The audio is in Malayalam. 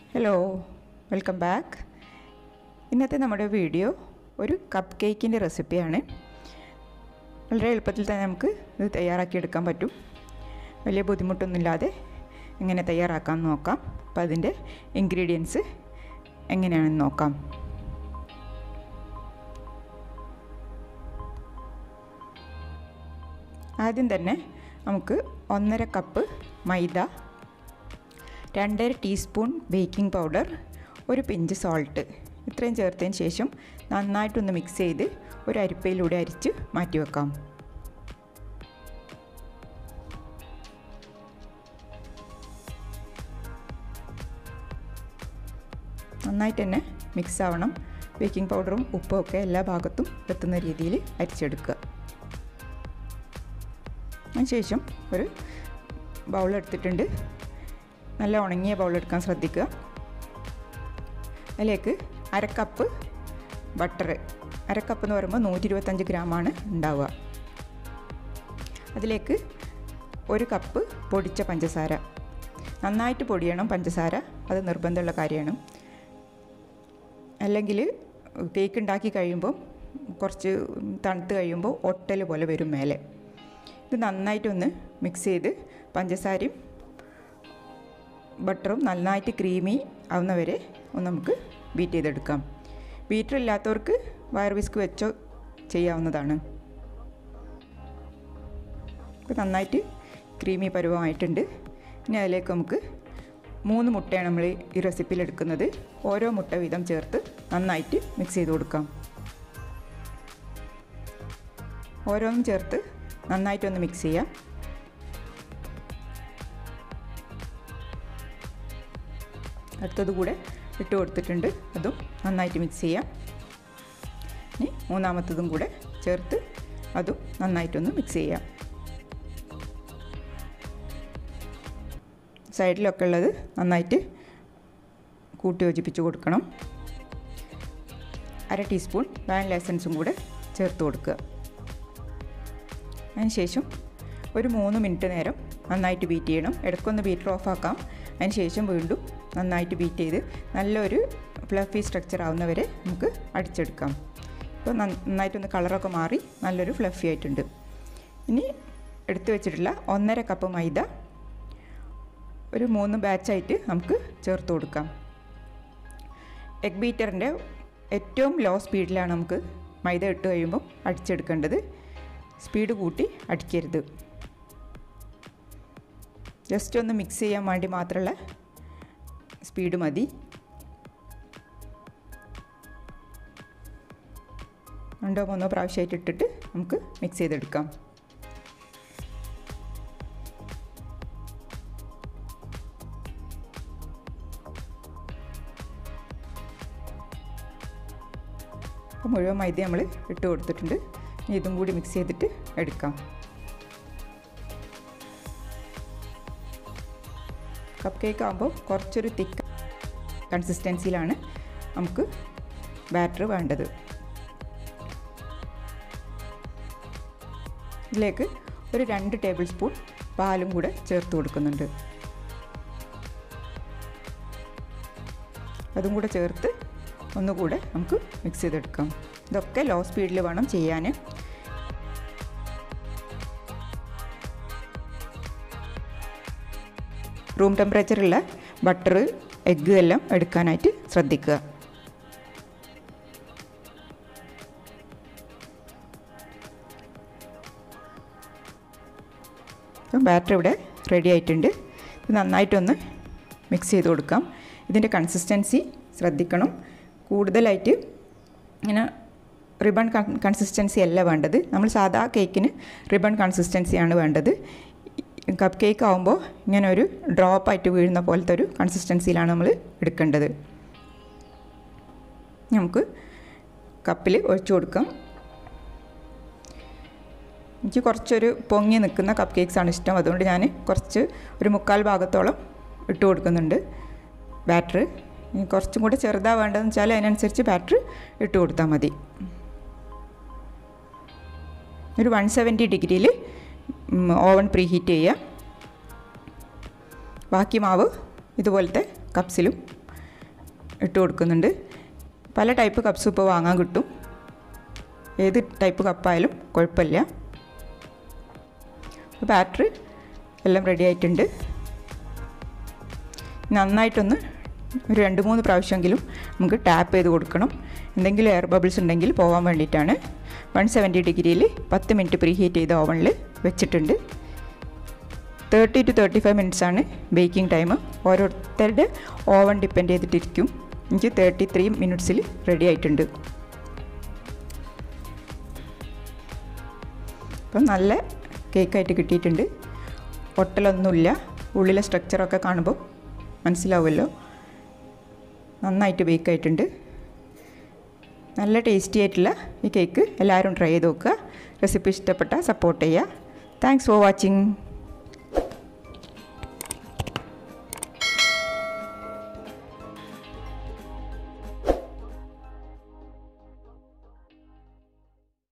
ഹലോ വെൽക്കം ബാക്ക് ഇന്നത്തെ നമ്മുടെ വീഡിയോ ഒരു കപ്പ് കേക്കിൻ്റെ റെസിപ്പിയാണ് വളരെ എളുപ്പത്തിൽ തന്നെ നമുക്ക് ഇത് തയ്യാറാക്കിയെടുക്കാൻ പറ്റും വലിയ ബുദ്ധിമുട്ടൊന്നുമില്ലാതെ എങ്ങനെ തയ്യാറാക്കാൻ നോക്കാം അപ്പോൾ അതിൻ്റെ ഇൻഗ്രീഡിയൻസ് എങ്ങനെയാണെന്ന് നോക്കാം ആദ്യം തന്നെ നമുക്ക് ഒന്നര കപ്പ് മൈദ രണ്ടര ടീസ്പൂൺ ബേക്കിംഗ് പൗഡർ ഒരു പിഞ്ച് സോൾട്ട് ഇത്രയും ചേർത്തതിന് ശേഷം നന്നായിട്ടൊന്ന് മിക്സ് ചെയ്ത് ഒരു അരിപ്പയിലൂടെ അരിച്ച് മാറ്റി വെക്കാം നന്നായിട്ട് തന്നെ മിക്സ് ആവണം ബേക്കിംഗ് പൗഡറും ഉപ്പും ഒക്കെ എല്ലാ ഭാഗത്തും എത്തുന്ന രീതിയിൽ അരിച്ചെടുക്കുക അതിനുശേഷം ഒരു ബൗൾ എടുത്തിട്ടുണ്ട് നല്ല ഉണങ്ങിയ ബൗൾ എടുക്കാൻ ശ്രദ്ധിക്കുക അതിലേക്ക് അരക്കപ്പ് ബട്ടർ അരക്കപ്പ് എന്ന് പറയുമ്പോൾ നൂറ്റി ഇരുപത്തഞ്ച് ഗ്രാമാണ് ഉണ്ടാവുക അതിലേക്ക് ഒരു കപ്പ് പൊടിച്ച പഞ്ചസാര നന്നായിട്ട് പൊടിയണം പഞ്ചസാര അത് നിർബന്ധമുള്ള കാര്യമാണ് അല്ലെങ്കിൽ കേക്ക് ഉണ്ടാക്കി കഴിയുമ്പോൾ കുറച്ച് തണുത്ത് കഴിയുമ്പോൾ ഒട്ടൽ പോലെ വരും മേലെ ഇത് നന്നായിട്ടൊന്ന് മിക്സ് ചെയ്ത് പഞ്ചസാരയും ബട്ടറും നന്നായിട്ട് ക്രീമി ആവുന്നവരെ ഒന്ന് നമുക്ക് ബീറ്റ് ചെയ്തെടുക്കാം ബീറ്റർ ഇല്ലാത്തവർക്ക് വയർ വിസ്ക് വെച്ചോ ചെയ്യാവുന്നതാണ് ഇപ്പോൾ നന്നായിട്ട് ക്രീമി പരുവമായിട്ടുണ്ട് ഇനി അതിലേക്ക് നമുക്ക് മൂന്ന് മുട്ടയാണ് നമ്മൾ ഈ റെസിപ്പിയിൽ എടുക്കുന്നത് ഓരോ മുട്ട വീതം ചേർത്ത് നന്നായിട്ട് മിക്സ് ചെയ്ത് കൊടുക്കാം ഓരോന്നും ചേർത്ത് നന്നായിട്ടൊന്ന് മിക്സ് ചെയ്യാം അടുത്തത് കൂടെ ഇട്ട് കൊടുത്തിട്ടുണ്ട് അതും നന്നായിട്ട് മിക്സ് ചെയ്യാം ഇനി മൂന്നാമത്തതും കൂടെ ചേർത്ത് അതും നന്നായിട്ടൊന്ന് മിക്സ് ചെയ്യാം സൈഡിലൊക്കെ ഉള്ളത് നന്നായിട്ട് കൂട്ടി യോജിപ്പിച്ച് കൊടുക്കണം അര ടീസ്പൂൺ വാനില എസൻസും കൂടെ ചേർത്ത് കൊടുക്കുക അതിനുശേഷം ഒരു മൂന്ന് മിനിറ്റ് നേരം നന്നായിട്ട് ബീറ്റ് ചെയ്യണം ഇടയ്ക്കൊന്ന് ബീറ്റർ ഓഫ് ആക്കാം അതിനുശേഷം വീണ്ടും നന്നായിട്ട് ബീറ്റ് ചെയ്ത് നല്ലൊരു ഫ്ലഫി സ്ട്രക്ചർ ആവുന്നവരെ നമുക്ക് അടിച്ചെടുക്കാം ഇപ്പോൾ നന്നായിട്ടൊന്ന് കളറൊക്കെ മാറി നല്ലൊരു ഫ്ലഫി ആയിട്ടുണ്ട് ഇനി എടുത്തു വെച്ചിട്ടുള്ള ഒന്നര കപ്പ് മൈദ ഒരു മൂന്ന് ബാച്ചായിട്ട് നമുക്ക് ചേർത്ത് കൊടുക്കാം എഗ് ബീറ്ററിൻ്റെ ഏറ്റവും ലോ സ്പീഡിലാണ് നമുക്ക് മൈദ ഇട്ട് കഴിയുമ്പോൾ അടിച്ചെടുക്കേണ്ടത് സ്പീഡ് കൂട്ടി അടിക്കരുത് ജസ്റ്റ് ഒന്ന് മിക്സ് ചെയ്യാൻ വേണ്ടി മാത്രമുള്ള സ്പീഡ് മതി രണ്ടോ മൂന്നോ പ്രാവശ്യമായിട്ട് ഇട്ടിട്ട് നമുക്ക് മിക്സ് ചെയ്തെടുക്കാം അപ്പോൾ മുഴുവൻ മൈദ നമ്മൾ ഇട്ട് കൊടുത്തിട്ടുണ്ട് ഇതും കൂടി മിക്സ് ചെയ്തിട്ട് എടുക്കാം കപ്പ് കേക്ക് ആകുമ്പോൾ കുറച്ചൊരു തിക്ക് കൺസിസ്റ്റൻസിയിലാണ് നമുക്ക് ബാറ്റർ വേണ്ടത് ഇതിലേക്ക് ഒരു രണ്ട് ടേബിൾ സ്പൂൺ പാലും കൂടെ ചേർത്ത് കൊടുക്കുന്നുണ്ട് അതും കൂടെ ചേർത്ത് ഒന്നുകൂടെ നമുക്ക് മിക്സ് ചെയ്തെടുക്കാം ഇതൊക്കെ ലോ സ്പീഡിൽ വേണം ചെയ്യാൻ റൂം ടെമ്പറേച്ചറുള്ള ബട്ടർ എഗ്ഗ് എല്ലാം എടുക്കാനായിട്ട് ശ്രദ്ധിക്കുക അപ്പം ബാറ്റർ ഇവിടെ റെഡി ആയിട്ടുണ്ട് ഇത് നന്നായിട്ടൊന്ന് മിക്സ് ചെയ്ത് കൊടുക്കാം ഇതിൻ്റെ കൺസിസ്റ്റൻസി ശ്രദ്ധിക്കണം കൂടുതലായിട്ട് ഇങ്ങനെ റിബൺ കൺസിസ്റ്റൻസി അല്ല വേണ്ടത് നമ്മൾ സാധാ കേക്കിന് റിബൺ കൺസിസ്റ്റൻസിയാണ് വേണ്ടത് കപ്പ് കേക്ക് ആകുമ്പോൾ ഇങ്ങനെ ഒരു ഡ്രോപ്പായിട്ട് വീഴുന്ന പോലത്തെ ഒരു കൺസിസ്റ്റൻസിയിലാണ് നമ്മൾ എടുക്കേണ്ടത് നമുക്ക് കപ്പിൽ ഒഴിച്ചു കൊടുക്കാം എനിക്ക് കുറച്ചൊരു പൊങ്ങി നിൽക്കുന്ന കപ്പ് കേക്ക്സാണ് ഇഷ്ടം അതുകൊണ്ട് ഞാൻ കുറച്ച് ഒരു മുക്കാൽ ഭാഗത്തോളം ഇട്ട് കൊടുക്കുന്നുണ്ട് ബാറ്റർ കുറച്ചും കൂടെ ചെറുതാ വേണ്ടതെന്ന് വെച്ചാൽ അതിനനുസരിച്ച് ബാറ്റർ ഇട്ട് കൊടുത്താൽ മതി ഒരു വൺ സെവൻറ്റി ഡിഗ്രിയിൽ ഓവൻ പ്രീ ഹീറ്റ് ചെയ്യുക ബാക്കി മാവ് ഇതുപോലത്തെ കപ്സിലും ഇട്ട് കൊടുക്കുന്നുണ്ട് പല ടൈപ്പ് കപ്സ് ഇപ്പോൾ വാങ്ങാൻ കിട്ടും ഏത് ടൈപ്പ് കപ്പായാലും കുഴപ്പമില്ല ബാറ്ററി എല്ലാം റെഡി ആയിട്ടുണ്ട് നന്നായിട്ടൊന്ന് ഒരു രണ്ട് മൂന്ന് പ്രാവശ്യമെങ്കിലും നമുക്ക് ടാപ്പ് ചെയ്ത് കൊടുക്കണം എന്തെങ്കിലും എയർ ബബിൾസ് ഉണ്ടെങ്കിൽ പോകാൻ വേണ്ടിയിട്ടാണ് വൺ സെവൻറ്റി ഡിഗ്രിയിൽ പത്ത് മിനിറ്റ് പ്രീ ഹീറ്റ് ചെയ്ത ഓവനിൽ വെച്ചിട്ടുണ്ട് thirty to thirty five minutes ആണ് ബേക്കിംഗ് ടൈം ഓരോരുത്തരുടെ ഓവൻ ഡിപ്പെൻഡ് ചെയ്തിട്ടിരിക്കും എനിക്ക് തേർട്ടി ത്രീ മിനിറ്റ്സിൽ റെഡി ആയിട്ടുണ്ട് അപ്പം നല്ല കേക്കായിട്ട് കിട്ടിയിട്ടുണ്ട് ഒട്ടലൊന്നുമില്ല ഉള്ളിലെ സ്ട്രക്ചറൊക്കെ കാണുമ്പോൾ മനസ്സിലാവുമല്ലോ നന്നായിട്ട് ബേക്ക് ആയിട്ടുണ്ട് നല്ല ടേസ്റ്റി ആയിട്ടുള്ള ഈ കേക്ക് എല്ലാവരും ട്രൈ ചെയ്ത് നോക്കുക റെസിപ്പി ഇഷ്ടപ്പെട്ടാൽ സപ്പോർട്ട് ചെയ്യുക താങ്ക്സ് ഫോർ വാച്ചിങ്